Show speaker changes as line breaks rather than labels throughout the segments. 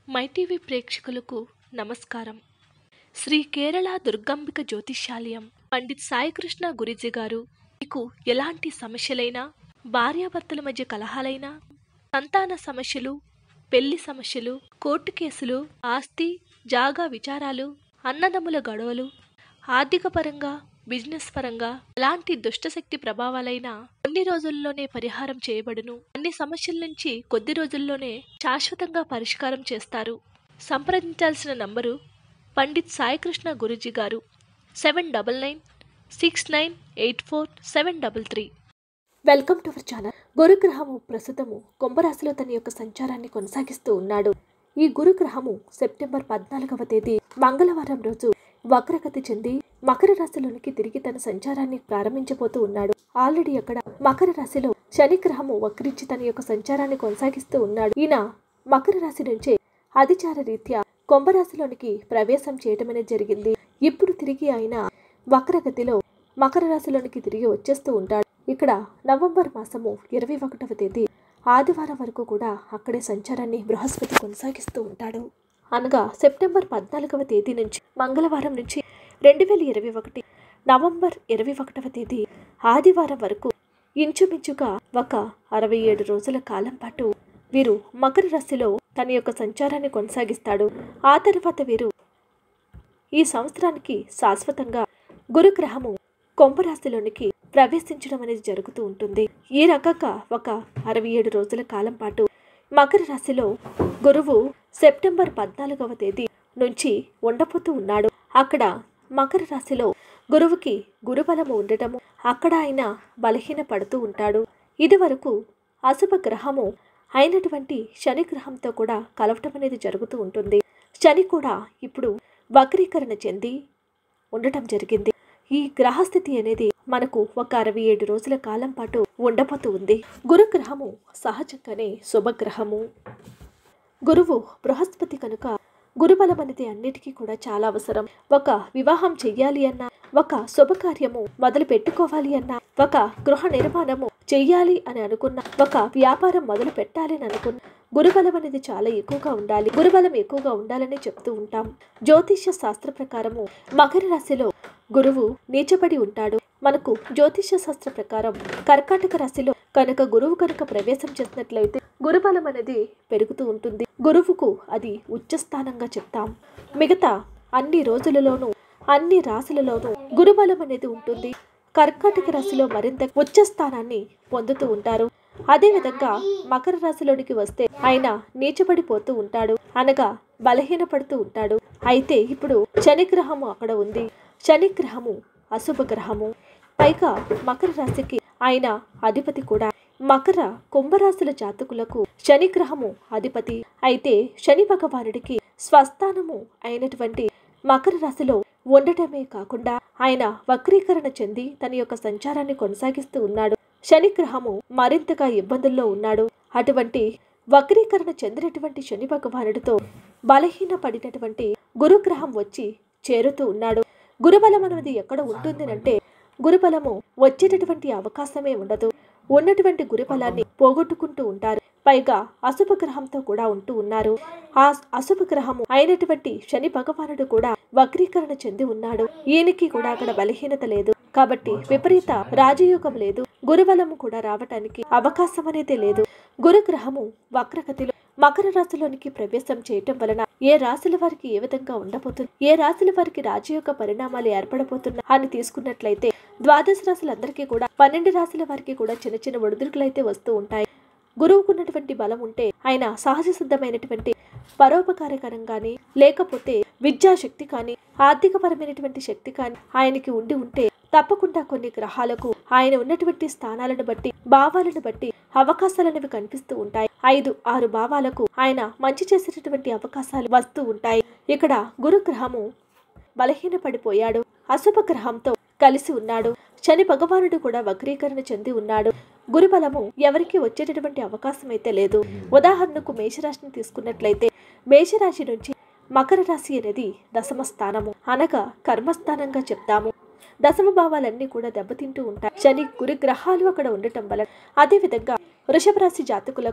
MyTV ప్రేక్షకులకు నమస్కారం శ్రీ కేరళ దుర్గాంబిక జ్యోతిష్యాలయం పండిత్ సాయికృష్ణ గురిజీ గారు మీకు ఎలాంటి సమస్యలైనా భార్యాభర్తల మధ్య కలహాలైనా సంతాన సమస్యలు పెళ్లి సమస్యలు కోర్టు కేసులు ఆస్తి జాగా విచారాలు అన్నదమ్ముల గొడవలు ఆర్థిక పరంగా బిజినెస్ పరంగా ఎలాంటి దుష్టశక్తి ప్రభావాలైనా కొన్ని రోజుల్లోనే పరిహారం చేయబడును అన్ని సమస్యల నుంచి కొద్ది రోజుల్లోనే శాశ్వతంగా పరిష్కారం చేస్తారు సంప్రదించాల్సిన నంబరు పండిత్ సాయికృష్ణ గురుజీ గారు seven double nine six nine eight four seven double three
welcome to our channel గురుగ్రహము ప్రస్తుతము కుంభరాశిలో తన యొక్క సంచారాన్ని కొనసాగిస్తూ ఉన్నాడు ఈ గురుగ్రహము సెప్టెంబర్ పద్నాలుగవ తేదీ మంగళవారం రోజు వక్రగతి చెంది మకర రాశిలోనికి తిరిగి తన సంచారాన్ని ప్రారంభించబోతూ ఉన్నాడు ఆల్రెడీ అక్కడ మకర రాశిలో శని గ్రహము వక్రించి తన యొక్క సంచారాన్ని కొనసాగిస్తూ ఉన్నాడు ఈయన మకర రాశి నుంచే అధిచార రీత్యా కుంభరాశిలోనికి ప్రవేశం చేయటం అనేది జరిగింది ఇప్పుడు తిరిగి ఆయన వక్రగతిలో మకర రాశిలోనికి తిరిగి వచ్చేస్తూ ఉంటాడు ఇక్కడ నవంబర్ మాసము ఇరవై ఒకటవ తేదీ ఆదివారం వరకు కూడా అక్కడే సంచారాన్ని బృహస్పతి కొనసాగిస్తూ ఉంటాడు అనగా సెప్టెంబర్ పద్నాలుగవ తేదీ నుంచి మంగళవారం నుంచి రెండు వేల ఇరవై ఒకటి నవంబర్ ఇరవై ఒకటవ తేదీ ఆదివారం వరకు ఇంచుమించుగా ఒక అరవై ఏడు రోజుల కాలం పాటు వీరు మకర రాశిలో తన యొక్క సంచారాన్ని కొనసాగిస్తాడు ఆ తర్వాత వీరు ఈ సంవత్సరానికి శాశ్వతంగా గురుగ్రహము కుంభరాశిలోనికి ప్రవేశించడం అనేది జరుగుతూ ఉంటుంది ఈ రకంగా ఒక అరవై ఏడు రోజుల కాలం పాటు మకర రాశిలో గురువు సెప్టెంబర్ పద్నాలుగవ తేదీ నుంచి ఉండబోతూ ఉన్నాడు అక్కడ మకర రాశిలో గురువుకి గురుబలము ఉండటము అక్కడ ఆయన బలహీన పడుతూ ఉంటాడు ఇది వరకు అశుభ గ్రహము అయినటువంటి శని గ్రహంతో కూడా కలవటం అనేది జరుగుతూ ఉంటుంది శని కూడా ఇప్పుడు వక్రీకరణ చెంది ఉండటం జరిగింది ఈ గ్రహస్థితి అనేది మనకు ఒక అరవై ఏడు రోజుల కాలం పాటు ఉండబోతూ ఉంది గురుగ్రహము సహజంగానే శుభగ్రహము గురువు బృహస్పతి కనుక గురుబలం అనేది అన్నిటికీ కూడా చాలా అవసరం ఒక వివాహం చెయ్యాలి అన్నా ఒక శుభకార్యము మొదలు పెట్టుకోవాలి అన్నా ఒక గృహ నిర్మాణము చెయ్యాలి అని అనుకున్న ఒక వ్యాపారం మొదలు పెట్టాలి అని అనుకున్న గురుబలం అనేది చాలా ఎక్కువగా ఉండాలి గురుబలం ఎక్కువగా ఉండాలని చెప్తూ ఉంటాం జ్యోతిష్య శాస్త్ర ప్రకారము మకర రాశిలో గురువు నీచబడి ఉంటాడు మనకు జ్యోతిష్య శాస్త్ర ప్రకారం కర్కాటక రాశిలో కనుక గురువు కనుక ప్రవేశం చేసినట్లయితే గురుబలం అనేది పెరుగుతూ ఉంటుంది గురువుకు అది ఉచ్చస్థానంగా చెప్తాం మిగతా అన్ని రోజులలోనూ అన్ని రాశులలోనూ గురుబలం అనేది ఉంటుంది కర్కాటక రాశిలో మరింత ఉచ్చ స్థానాన్ని పొందుతూ ఉంటారు అదేవిధంగా మకర రాశిలోనికి వస్తే ఆయన నీచబడిపోతూ ఉంటాడు అనగా బలహీనపడుతూ ఉంటాడు అయితే ఇప్పుడు శనిగ్రహము అక్కడ ఉంది శనిగ్రహము అశుభ గ్రహము పైగా మకర రాశికి ఆయన అధిపతి కూడా మకర కుంభరాశుల జాతకులకు శనిగ్రహము అధిపతి అయితే శని భగవానుడికి స్వస్థానము అయినటువంటి మకర రాశిలో ఉండటమే కాకుండా ఆయన వక్రీకరణ చెంది తన యొక్క సంచారాన్ని కొనసాగిస్తూ ఉన్నాడు శనిగ్రహము మరింతగా ఇబ్బందుల్లో ఉన్నాడు అటువంటి వక్రీకరణ చెందినటువంటి శని భగవానుడితో బలహీన పడినటువంటి గురుగ్రహం వచ్చి చేరుతూ ఉన్నాడు గురుబలం అనేది ఎక్కడ ఉంటుంది అంటే గురుబలము వచ్చేటటువంటి అవకాశమే ఉండదు ఉన్నటువంటి గురుబలాన్ని పోగొట్టుకుంటూ ఉంటారు పైగా అశుభ గ్రహంతో కూడా ఉంటూ ఉన్నారు ఆ అశుభ గ్రహము అయినటువంటి శని భగవానుడు కూడా వక్రీకరణ చెంది ఉన్నాడు ఈయనకి కూడా అక్కడ బలహీనత లేదు కాబట్టి విపరీత రాజయోగం లేదు గురుబలము కూడా రావటానికి అవకాశం అనేది లేదు గురుగ్రహము వక్రగతిలో మకర రాశిలోనికి ప్రవేశం చేయటం వలన ఏ రాశుల వారికి ఏ విధంగా ఉండబోతుంది ఏ రాశుల వారికి రాజయోగ పరిణామాలు ఏర్పడబోతున్నా అని తీసుకున్నట్లయితే ద్వాదశ రాశులందరికీ కూడా పన్నెండు రాశుల వారికి కూడా చిన్న చిన్న ఒడిదుడుకులు అయితే వస్తూ ఉంటాయి గురువుకున్నటువంటి బలం ఉంటే ఆయన సహజ సిద్ధమైనటువంటి పరోపకారకరం కానీ లేకపోతే విద్యాశక్తి కానీ ఆర్థికపరమైనటువంటి శక్తి కానీ ఆయనకి ఉండి ఉంటే తప్పకుండా కొన్ని గ్రహాలకు ఆయన ఉన్నటువంటి స్థానాలను బట్టి భావాలను బట్టి అవకాశాలనేవి కనిపిస్తూ ఉంటాయి ఐదు ఆరు భావాలకు ఆయన మంచి చేసేటటువంటి అవకాశాలు వస్తూ ఉంటాయి ఇక్కడ గురుగ్రహము బలహీనపడిపోయాడు అశుభ గ్రహంతో కలిసి ఉన్నాడు శని భగవానుడు కూడా వక్రీకరణ చెంది ఉన్నాడు గురుబలము ఎవరికి వచ్చేటటువంటి అవకాశం అయితే లేదు ఉదాహరణకు మేషరాశిని తీసుకున్నట్లయితే మేషరాశి నుంచి మకర రాశి అనేది దశమ స్థానము అనగా కర్మస్థానంగా చెప్తాము దశమ భావాలన్నీ కూడా దెబ్బతింటూ ఉంటాయి శని గురి గ్రహాలు అక్కడ ఉండటం వలన అదేవిధంగా వృషభ రాశి జాతకులకు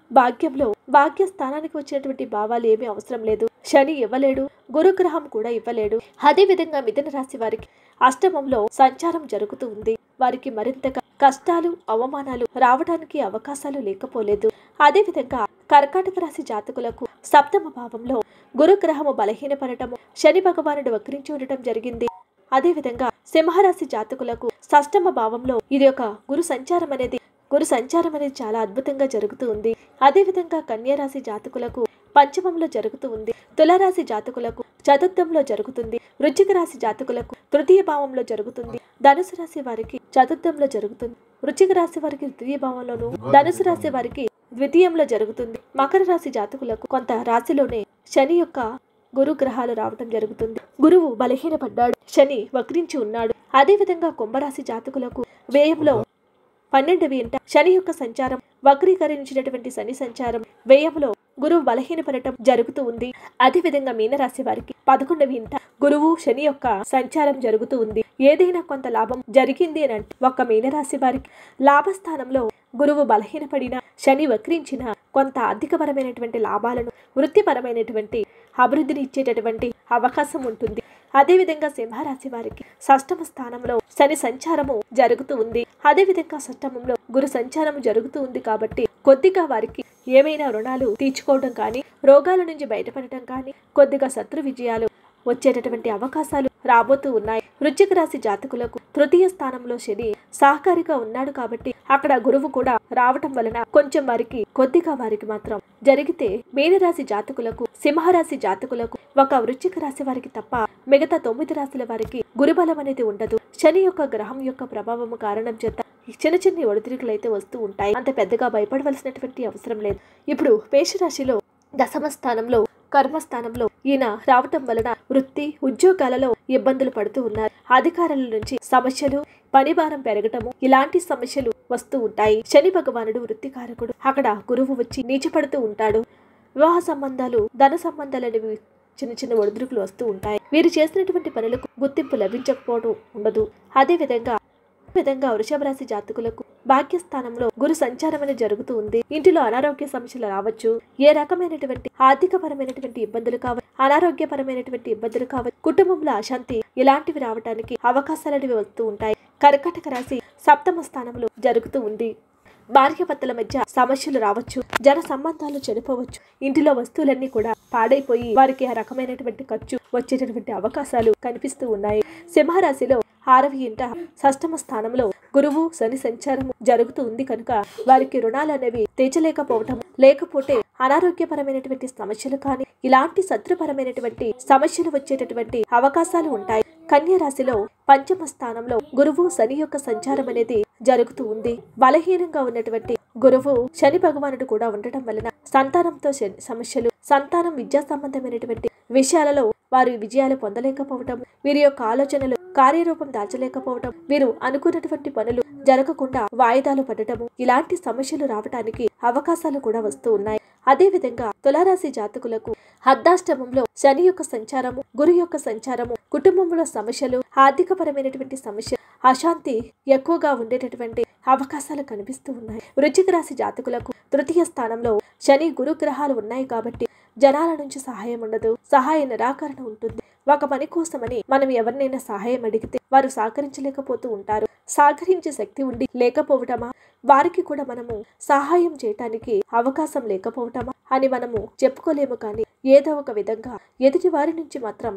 భాగ్యంలో భాగ్య స్థానానికి వచ్చినటువంటి భావాలు ఏమీ అవసరం లేదు శని ఇవ్వలేడు గురుగ్రహం కూడా ఇవ్వలేడు అదే విధంగా మిథున రాశి వారికి అష్టమంలో సంచారం జరుగుతూ ఉంది వారికి మరింతగా కష్టాలు అవమానాలు రావడానికి అవకాశాలు లేకపోలేదు అదే విధంగా కర్కాటక రాశి జాతకులకు సప్తమ భావంలో గురుగ్రహము బలహీనపడటము శని భగవానుడు వక్రించి ఉండటం జరిగింది అదే విధంగా సింహరాశి జాతకులకు షష్టమ భావంలో ఇది ఒక గురు సంచారం అనేది గురు సంచారం అనేది చాలా అద్భుతంగా జరుగుతూ ఉంది అదే విధంగా కన్యారాశి జాతకులకు పంచమంలో జరుగుతూ ఉంది తులారాశి జాతకులకు చతుర్థంలో జరుగుతుంది వృశ్చిక రాశి జాతకులకు తృతీయ భావంలో జరుగుతుంది ధనుసు రాశి వారికి చతుర్థంలో జరుగుతుంది వృశ్చిక రాశి వారికి తృతీయ భావంలోను ధనుసు రాశి వారికి ద్వితీయంలో జరుగుతుంది మకర రాశి జాతకులకు కొంత రాశిలోనే శని యొక్క గురు గ్రహాలు రావటం జరుగుతుంది గురువు బలహీనపడ్డాడు శని వక్రించి ఉన్నాడు అదే విధంగా కుంభరాశి జాతకులకు వ్యయంలో పన్నెండవ ఇంట శని యొక్క సంచారం వక్రీకరించినటువంటి శని సంచారం వ్యయంలో గురువు బలహీనపడటం జరుగుతూ ఉంది అదే విధంగా మీనరాశి వారికి పదకొండవ ఇంట గురువు శని యొక్క సంచారం జరుగుతూ ఉంది ఏదైనా కొంత లాభం జరిగింది అని అంటే ఒక్క మీనరాశి వారికి లాభస్థానంలో గురువు బలహీనపడిన శని వక్రించిన కొంత ఆర్థికపరమైనటువంటి లాభాలను వృత్తిపరమైనటువంటి అభివృద్ధిని ఇచ్చేటటువంటి అవకాశం ఉంటుంది అదేవిధంగా సింహరాశి వారికి షష్టమ స్థానంలో శని సంచారము జరుగుతూ ఉంది అదేవిధంగా షష్టమంలో గురు సంచారము జరుగుతూ ఉంది కాబట్టి కొద్దిగా వారికి ఏమైనా రుణాలు తీర్చుకోవడం కానీ రోగాల నుంచి బయటపడటం కానీ కొద్దిగా శత్రు విజయాలు వచ్చేటటువంటి అవకాశాలు రాబోతూ ఉన్నాయి వృశ్చిక రాశి జాతకులకు తృతీయ స్థానంలో శని సహకారిగా ఉన్నాడు కాబట్టి అక్కడ గురువు కూడా రావటం వలన కొంచెం వారికి కొద్దిగా వారికి మాత్రం జరిగితే మీనరాశి జాతకులకు సింహరాశి జాతకులకు ఒక వృశ్చిక రాశి వారికి తప్ప మిగతా తొమ్మిది రాశుల వారికి గురుబలం అనేది ఉండదు శని యొక్క గ్రహం యొక్క ప్రభావము కారణం చేత చిన్న చిన్న ఒడిదుడుకులు అయితే వస్తూ ఉంటాయి అంత పెద్దగా భయపడవలసినటువంటి అవసరం లేదు ఇప్పుడు మేషరాశిలో దశమ స్థానంలో కర్మస్థానంలో ఈయన రావటం వలన వృత్తి ఉద్యోగాలలో ఇబ్బందులు పడుతూ ఉన్నారు అధికారుల నుంచి సమస్యలు పని భారం పెరగటము ఇలాంటి సమస్యలు వస్తూ ఉంటాయి శని భగవానుడు వృత్తికారకుడు అక్కడ గురువు వచ్చి నీచపడుతూ ఉంటాడు వివాహ సంబంధాలు ధన సంబంధాలు అనేవి చిన్న చిన్న ఒడిదుడుకులు వస్తూ ఉంటాయి వీరు చేసినటువంటి పనులకు గుర్తింపు లభించకపోవడం ఉండదు అదే విధంగా విధంగా వృషభ రాశి జాతకులకు భాగ్యస్థానంలో గురు సంచారం అనేది జరుగుతూ ఉంది ఇంటిలో అనారోగ్య సమస్యలు రావచ్చు ఏ రకమైనటువంటి ఆర్థికపరమైనటువంటి ఇబ్బందులు కావచ్చు అనారోగ్యపరమైనటువంటి ఇబ్బందులు కావచ్చు కుటుంబంలో అశాంతి ఇలాంటివి రావడానికి అవకాశాలు అనేవి వస్తూ ఉంటాయి కర్కటక రాశి సప్తమ స్థానంలో జరుగుతూ ఉంది భార్యాభర్తల మధ్య సమస్యలు రావచ్చు జన సంబంధాలు చెడిపోవచ్చు ఇంటిలో వస్తువులన్నీ కూడా పాడైపోయి వారికి ఆ రకమైనటువంటి ఖర్చు వచ్చేటటువంటి అవకాశాలు కనిపిస్తూ ఉన్నాయి సింహరాశిలో ఆరవ ఇంట షష్టమ స్థానంలో గురువు శని సంచారము జరుగుతూ ఉంది కనుక వారికి రుణాలు అనేవి తీర్చలేకపోవటం లేకపోతే అనారోగ్యపరమైనటువంటి సమస్యలు కానీ ఇలాంటి శత్రుపరమైనటువంటి సమస్యలు వచ్చేటటువంటి అవకాశాలు ఉంటాయి కన్య రాశిలో పంచమ స్థానంలో గురువు శని యొక్క సంచారం అనేది జరుగుతూ ఉంది బలహీనంగా ఉన్నటువంటి గురువు శని భగవానుడు కూడా ఉండటం వలన సంతానంతో శని- సమస్యలు సంతానం విద్యా సంబంధమైనటువంటి విషయాలలో వారు విజయాలు పొందలేకపోవటం వీరి యొక్క ఆలోచనలు కార్యరూపం దాల్చలేకపోవటం వీరు అనుకున్నటువంటి పనులు జరగకుండా వాయిదాలు పడటము ఇలాంటి సమస్యలు రావటానికి అవకాశాలు కూడా వస్తూ ఉన్నాయి అదే విధంగా తులారాశి జాతకులకు అర్ధాష్టమంలో శని యొక్క సంచారము గురు యొక్క సంచారము కుటుంబంలో సమస్యలు ఆర్థికపరమైనటువంటి సమస్య అశాంతి ఎక్కువగా ఉండేటటువంటి అవకాశాలు కనిపిస్తూ ఉన్నాయి వృశ్చిక రాశి జాతకులకు తృతీయ స్థానంలో శని గురు గ్రహాలు ఉన్నాయి కాబట్టి జనాల నుంచి సహాయం ఉండదు సహాయ నిరాకరణ ఉంటుంది ఒక పని కోసమని మనం ఎవరినైనా సహాయం అడిగితే వారు సహకరించలేకపోతూ ఉంటారు సహకరించే శక్తి ఉండి లేకపోవటమా వారికి కూడా మనము సహాయం చేయటానికి అవకాశం లేకపోవటమా అని మనము చెప్పుకోలేము కానీ ఏదో ఒక విధంగా ఎదుటి వారి నుంచి మాత్రం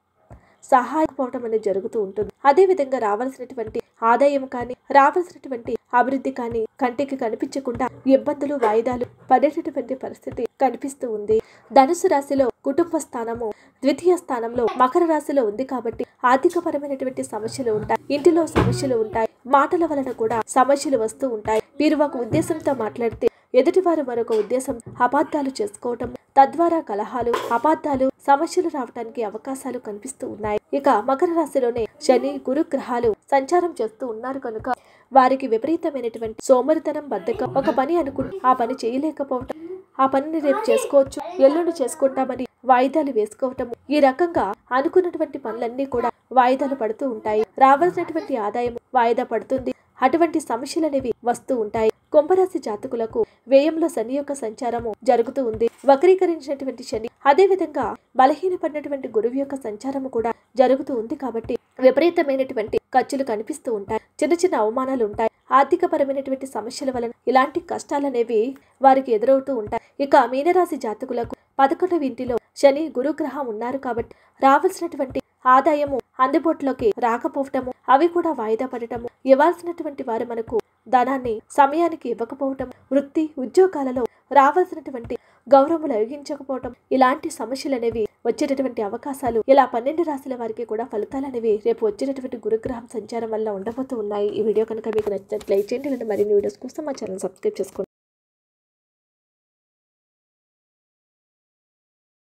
సహాయకపోవటం అనేది జరుగుతూ ఉంటుంది అదే విధంగా రావాల్సినటువంటి ఆదాయం కానీ రావాల్సినటువంటి అభివృద్ధి కానీ కంటికి కనిపించకుండా ఇబ్బందులు వాయిదాలు పడేటటువంటి పరిస్థితి కనిపిస్తూ ఉంది ధనుసు రాశిలో కుటుంబ స్థానము ద్వితీయ స్థానంలో మకర రాశిలో ఉంది కాబట్టి ఆర్థికపరమైనటువంటి సమస్యలు ఉంటాయి ఇంటిలో సమస్యలు ఉంటాయి మాటల వలన కూడా సమస్యలు వస్తూ ఉంటాయి వీరు ఒక ఉద్దేశంతో మాట్లాడితే ఎదుటివారు మరొక ఉద్దేశం అపార్థాలు చేసుకోవటం తద్వారా కలహాలు అపార్థాలు సమస్యలు రావడానికి అవకాశాలు కనిపిస్తూ ఉన్నాయి ఇక మకర రాశిలోనే శని గురు గ్రహాలు సంచారం చేస్తూ ఉన్నారు కనుక వారికి విపరీతమైనటువంటి సోమరితనం బద్ధకం ఒక పని అనుకుంటూ ఆ పని చేయలేకపోవటం ఆ పనిని రేపు చేసుకోవచ్చు ఎల్లుండి చేసుకుంటామని వాయిదాలు వేసుకోవటం ఈ రకంగా అనుకున్నటువంటి పనులన్నీ కూడా వాయిదాలు పడుతూ ఉంటాయి రావాల్సినటువంటి ఆదాయం వాయిదా పడుతుంది అటువంటి సమస్యలు అనేవి వస్తూ ఉంటాయి కుంభరాశి జాతకులకు వ్యయంలో శని యొక్క సంచారము జరుగుతూ ఉంది వక్రీకరించినటువంటి శని అదే విధంగా బలహీనపడినటువంటి గురువు యొక్క సంచారము కూడా జరుగుతూ ఉంది కాబట్టి విపరీతమైనటువంటి ఖర్చులు కనిపిస్తూ ఉంటాయి చిన్న చిన్న అవమానాలు ఉంటాయి ఆర్థిక పరమైనటువంటి సమస్యల వలన ఇలాంటి కష్టాలనేవి వారికి ఎదురవుతూ ఉంటాయి ఇక మీనరాశి జాతకులకు పదకొండవ ఇంటిలో శని గురుగ్రహం ఉన్నారు కాబట్టి రావాల్సినటువంటి ఆదాయము అందుబాటులోకి రాకపోవటము అవి కూడా వాయిదా పడటము ఇవ్వాల్సినటువంటి వారు మనకు ధనాన్ని సమయానికి ఇవ్వకపోవటం వృత్తి ఉద్యోగాలలో రావాల్సినటువంటి గౌరవములు అయోగించకపోవటం ఇలాంటి సమస్యలు అనేవి వచ్చేటటువంటి అవకాశాలు ఇలా పన్నెండు రాశుల వారికి కూడా ఫలితాలు అనేవి రేపు వచ్చేటటువంటి గురుగ్రహం సంచారం వల్ల ఉండబోతూ ఉన్నాయి ఈ వీడియో కనుక మీకు నచ్చినట్లు లైక్ చేయండి ఇలాంటి మరిన్ని వీడియోస్ కోసం మా ఛానల్ సబ్స్క్రైబ్ చేసుకోండి